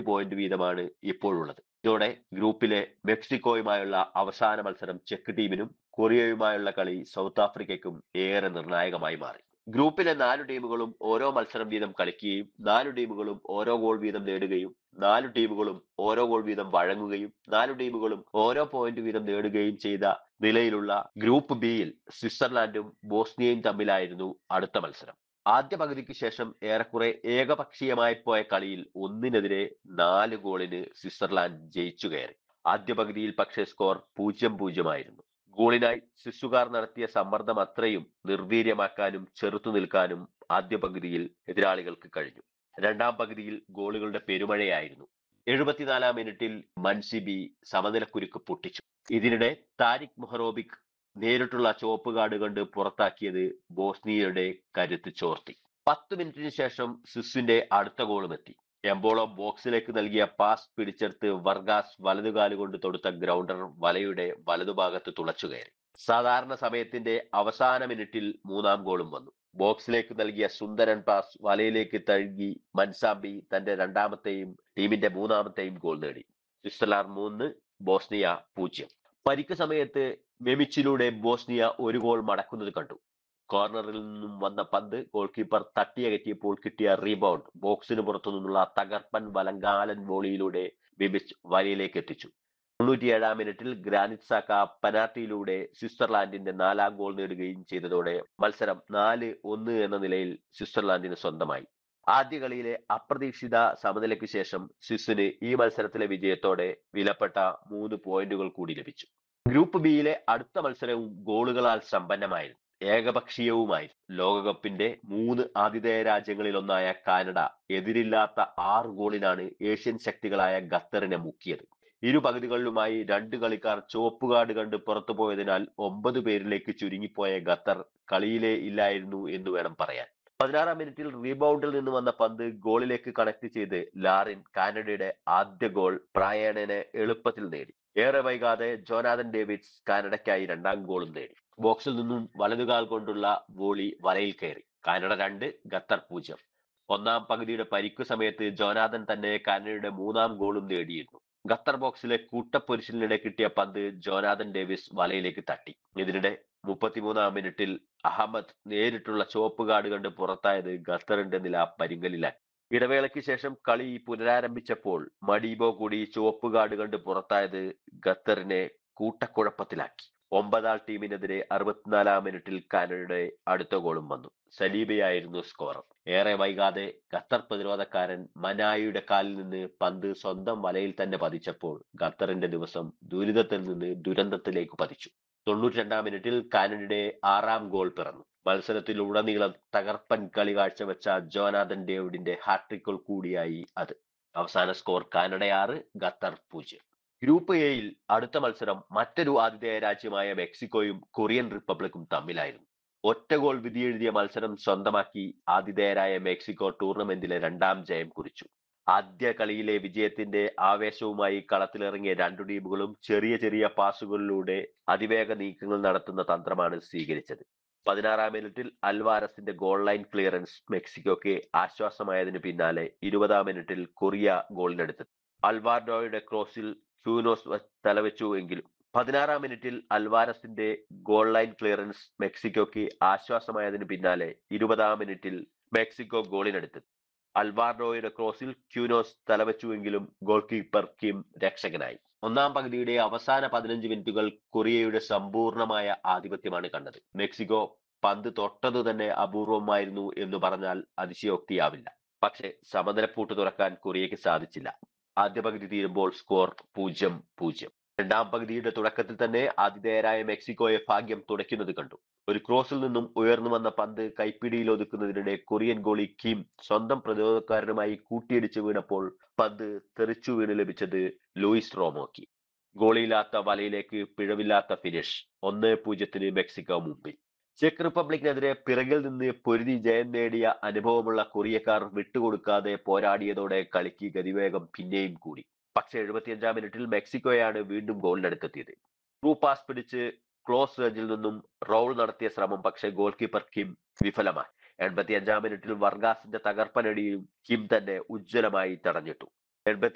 point വീതമാണ് ഇപ്പോഴുള്ളത് ഇതോടെ ഗ്രൂപ്പിലെ മെക്സിക്കോയുമായുള്ള അവസാന മത്സരം ചെക്ക് ടീമിനും കൊറിയയുമായുള്ള കളി സൗത്ത് ആഫ്രിക്കയ്ക്കും ഏറെ നിർണായകമായി മാറി ഗ്രൂപ്പിലെ നാലു ടീമുകളും ഓരോ മത്സരം വീതം കളിക്കുകയും നാലു ടീമുകളും ഓരോ ഗോൾ വീതം നേടുകയും നാലു ടീമുകളും ഓരോ ഗോൾ വീതം വഴങ്ങുകയും നാലു ടീമുകളും ഓരോ പോയിന്റ് വീതം നേടുകയും ചെയ്ത നിലയിലുള്ള ഗ്രൂപ്പ് ബിയിൽ സ്വിറ്റ്സർലാൻഡും ബോസ്നിയയും തമ്മിലായിരുന്നു അടുത്ത മത്സരം ആദ്യ പകുതിക്ക് ശേഷം ഏറെക്കുറെ ഏകപക്ഷീയമായി പോയ കളിയിൽ ഒന്നിനെതിരെ നാല് ഗോളിന് സ്വിറ്റ്സർലാൻഡ് ജയിച്ചു കയറി ആദ്യ പകുതിയിൽ പക്ഷേ സ്കോർ പൂജ്യം പൂജ്യമായിരുന്നു ഗോളിനായി സ്വിസ്സുകാർ നടത്തിയ സമ്മർദ്ദം അത്രയും നിർവീര്യമാക്കാനും ചെറുത്തു നിൽക്കാനും ആദ്യ പകുതിയിൽ എതിരാളികൾക്ക് കഴിഞ്ഞു രണ്ടാം പകുതിയിൽ ഗോളുകളുടെ പെരുമഴയായിരുന്നു എഴുപത്തിനാലാം മിനിറ്റിൽ മൻസിബി സമനിലക്കുരുക്ക് പൊട്ടിച്ചു ഇതിനിടെ താരിഖ് മൊഹറോബിക് നേരിട്ടുള്ള ചുവപ്പ് കാർഡ് കണ്ട് പുറത്താക്കിയത് ബോസ്നിയയുടെ കരുത്ത് ചോർത്തി പത്ത് മിനിറ്റിന് ശേഷം സ്വിസിന്റെ അടുത്ത ഗോളും എത്തി എംബോളോ ബോക്സിലേക്ക് നൽകിയ പാസ് പിടിച്ചെടുത്ത് വർഗാസ് വലതുകാല് കൊണ്ട് തൊടുത്ത ഗ്രൗണ്ടർ വലയുടെ വലതുഭാഗത്ത് തുളച്ചു കയറി സാധാരണ സമയത്തിന്റെ അവസാന മിനിറ്റിൽ മൂന്നാം ഗോളും വന്നു ബോക്സിലേക്ക് നൽകിയ സുന്ദരൻ പാസ് വലയിലേക്ക് തഴുകി മൻസാബി തന്റെ രണ്ടാമത്തെയും ടീമിന്റെ മൂന്നാമത്തെയും ഗോൾ നേടി സ്വിറ്റ്സർലാൻഡ് മൂന്ന് ബോസ്നിയ പൂജ്യം പരിക്ക് സമയത്ത് മെമിച്ചിലൂടെ ബോസ്നിയ ഒരു ഗോൾ മടക്കുന്നത് കണ്ടു കോർണറിൽ നിന്നും വന്ന പന്ത് ഗോൾ കീപ്പർ തട്ടിയകറ്റിയപ്പോൾ കിട്ടിയ റീബൗണ്ട് ബോക്സിന് പുറത്തു നിന്നുള്ള തകർപ്പൻ വലങ്കാലൻ വോളിയിലൂടെ ബിബിച്ച് വലയിലേക്ക് എത്തിച്ചു തൊണ്ണൂറ്റിയേഴാം മിനിറ്റിൽ ഗ്രാനിറ്റ് സാക്ക പെനാൽറ്റിയിലൂടെ സ്വിറ്റ്സർലാൻഡിന്റെ നാലാം ഗോൾ നേടുകയും ചെയ്തതോടെ മത്സരം നാല് ഒന്ന് എന്ന നിലയിൽ സ്വിറ്റ്സർലാൻഡിന് സ്വന്തമായി ആദ്യ കളിയിലെ അപ്രതീക്ഷിത സമനിലയ്ക്ക് ശേഷം സ്വിസിന് ഈ മത്സരത്തിലെ വിജയത്തോടെ വിലപ്പെട്ട മൂന്ന് പോയിന്റുകൾ കൂടി ലഭിച്ചു ഗ്രൂപ്പ് ബിയിലെ അടുത്ത മത്സരവും ഗോളുകളാൽ സമ്പന്നമായിരുന്നു ഏകപക്ഷീയവുമായി ലോകകപ്പിന്റെ മൂന്ന് ആതിഥേയ രാജ്യങ്ങളിലൊന്നായ കാനഡ എതിരില്ലാത്ത ആറ് ഗോളിനാണ് ഏഷ്യൻ ശക്തികളായ ഖത്തറിനെ മുക്കിയത് ഇരു പകുതികളിലുമായി രണ്ട് കളിക്കാർ ചുവപ്പ് കാർഡ് കണ്ട് പുറത്തു പോയതിനാൽ ഒമ്പത് പേരിലേക്ക് ചുരുങ്ങിപ്പോയ ഖത്തർ കളിയിലേ ഇല്ലായിരുന്നു എന്ന് വേണം പറയാൻ പതിനാറാം മിനിറ്റിൽ റീബൗണ്ടിൽ നിന്ന് വന്ന പന്ത് ഗോളിലേക്ക് കണക്ട് ചെയ്ത് ലാറിൻ കാനഡയുടെ ആദ്യ ഗോൾ പ്രായണനെ എളുപ്പത്തിൽ നേടി ഏറെ വൈകാതെ ജോനാഥൻ ഡേവിഡ്സ് കാനഡയ്ക്കായി രണ്ടാം ഗോളും നേടി ബോക്സിൽ നിന്നും വലതുകാൽ കൊണ്ടുള്ള വോളി വലയിൽ കയറി കാനഡ രണ്ട് ഖത്തർ പൂജ്യം ഒന്നാം പകുതിയുടെ പരിക്കു സമയത്ത് ജോനാഥൻ തന്നെ കാനഡയുടെ മൂന്നാം ഗോളും നേടിയിരുന്നു ഖത്തർ ബോക്സിലെ കൂട്ടപ്പൊരിശലിനിടെ കിട്ടിയ പന്ത് ജോനാഥൻ ഡേവിസ് വലയിലേക്ക് തട്ടി ഇതിനിടെ മുപ്പത്തിമൂന്നാം മിനിറ്റിൽ അഹമ്മദ് നേരിട്ടുള്ള ചുവപ്പ് കാർഡ് കണ്ട് പുറത്തായത് ഖത്തറിന്റെ നില പരിങ്കലിലാക്കി ഇടവേളയ്ക്ക് ശേഷം കളി പുനരാരംഭിച്ചപ്പോൾ മഡീബോ കൂടി ചുവപ്പ് കാർഡ് കണ്ട് പുറത്തായത് ഖത്തറിനെ കൂട്ടക്കുഴപ്പത്തിലാക്കി ഒമ്പതാൾ ടീമിനെതിരെ അറുപത്തിനാലാം മിനിറ്റിൽ കാനഡയുടെ അടുത്ത ഗോളും വന്നു സലീബയായിരുന്നു സ്കോറർ ഏറെ വൈകാതെ ഖത്തർ പ്രതിരോധക്കാരൻ മനായിയുടെ കാലിൽ നിന്ന് പന്ത് സ്വന്തം വലയിൽ തന്നെ പതിച്ചപ്പോൾ ഖത്തറിന്റെ ദിവസം ദുരിതത്തിൽ നിന്ന് ദുരന്തത്തിലേക്ക് പതിച്ചു തൊണ്ണൂറ്റി രണ്ടാം മിനിറ്റിൽ കാനഡയുടെ ആറാം ഗോൾ പിറന്നു മത്സരത്തിലുടനീളം തകർപ്പൻ കളി കാഴ്ചവെച്ച ജോനാഥൻ ഡേവിഡിന്റെ ഹാട്രിക്കുകൾ കൂടിയായി അത് അവസാന സ്കോർ കാനഡ ആറ് ഖത്തർ പൂജ്യം ഗ്രൂപ്പ് എയിൽ അടുത്ത മത്സരം മറ്റൊരു ആതിഥേയ രാജ്യമായ മെക്സിക്കോയും കൊറിയൻ റിപ്പബ്ലിക്കും തമ്മിലായിരുന്നു ഒറ്റ ഗോൾ വിധിയെഴുതിയ മത്സരം സ്വന്തമാക്കി ആതിഥേയരായ മെക്സിക്കോ ടൂർണമെന്റിലെ രണ്ടാം ജയം കുറിച്ചു ആദ്യ കളിയിലെ വിജയത്തിന്റെ ആവേശവുമായി കളത്തിലിറങ്ങിയ രണ്ടു ടീമുകളും ചെറിയ ചെറിയ പാസുകളിലൂടെ അതിവേഗ നീക്കങ്ങൾ നടത്തുന്ന തന്ത്രമാണ് സ്വീകരിച്ചത് പതിനാറാം മിനിറ്റിൽ അൽവാരസിന്റെ ഗോൾ ലൈൻ ക്ലിയറൻസ് മെക്സിക്കോക്ക് ആശ്വാസമായതിനു പിന്നാലെ ഇരുപതാം മിനിറ്റിൽ കൊറിയ ഗോളിനെടുത്തു അൽവാർഡോയുടെ ക്രോസിൽ ക്യൂനോസ് തലവെച്ചു എങ്കിലും പതിനാറാം മിനിറ്റിൽ അൽവാരസിന്റെ ഗോൾ ലൈൻ ക്ലിയറൻസ് മെക്സിക്കോക്ക് ആശ്വാസമായതിനു പിന്നാലെ ഇരുപതാം മിനിറ്റിൽ മെക്സിക്കോ ഗോളിനെടുത്തു അൽവാർഡോയുടെ ക്രോസിൽ ക്യൂനോസ് തലവെച്ചുവെങ്കിലും ഗോൾ കീപ്പർ കിം രക്ഷകനായി ഒന്നാം പകുതിയുടെ അവസാന പതിനഞ്ച് മിനിറ്റുകൾ കൊറിയയുടെ സമ്പൂർണമായ ആധിപത്യമാണ് കണ്ടത് മെക്സിക്കോ പന്ത് തൊട്ടതു തന്നെ അപൂർവമായിരുന്നു എന്ന് പറഞ്ഞാൽ അതിശയോക്തിയാവില്ല പക്ഷേ സമനിലപ്പൂട്ട് തുറക്കാൻ കൊറിയയ്ക്ക് സാധിച്ചില്ല ആദ്യ പകുതി തീരുമ്പോൾ സ്കോർ പൂജ്യം പൂജ്യം രണ്ടാം പകുതിയുടെ തുടക്കത്തിൽ തന്നെ ആതിഥേയരായ മെക്സിക്കോയെ ഭാഗ്യം തുടയ്ക്കുന്നത് കണ്ടു ഒരു ക്രോസിൽ നിന്നും ഉയർന്നു വന്ന പന്ത് കൈപ്പിടിയിൽ ഒതുക്കുന്നതിനിടെ കൊറിയൻ ഗോളി കിം സ്വന്തം പ്രതിരോധക്കാരനുമായി കൂട്ടിയിടിച്ച് വീണപ്പോൾ പന്ത് തെറിച്ചു വീണ് ലഭിച്ചത് ലൂയിസ് റോമോക്കി ഗോളിയില്ലാത്ത വലയിലേക്ക് പിഴവില്ലാത്ത ഫിനിഷ് ഒന്ന് പൂജ്യത്തിന് മെക്സിക്കോ മുമ്പിൽ ചെക്ക് റിപ്പബ്ലിക്കിനെതിരെ പിറകിൽ നിന്ന് പൊരുതി ജയം നേടിയ അനുഭവമുള്ള കൊറിയക്കാർ വിട്ടുകൊടുക്കാതെ പോരാടിയതോടെ കളിക്ക് ഗതിവേഗം പിന്നെയും കൂടി പക്ഷേ എഴുപത്തിയഞ്ചാം മിനിറ്റിൽ മെക്സിക്കോയാണ് വീണ്ടും ഗോളിനടുത്തെത്തിയത് ത്രൂ പാസ് പിടിച്ച് ക്ലോസ് റേഞ്ചിൽ നിന്നും റോൾ നടത്തിയ ശ്രമം പക്ഷേ ഗോൾ കീപ്പർ കിം വിഫലമായി എൺപത്തിയഞ്ചാം മിനിറ്റിൽ വർഗാസിന്റെ തകർപ്പനടിയും കിം തന്നെ ഉജ്ജ്വലമായി തടഞ്ഞിട്ടു എൺപത്തി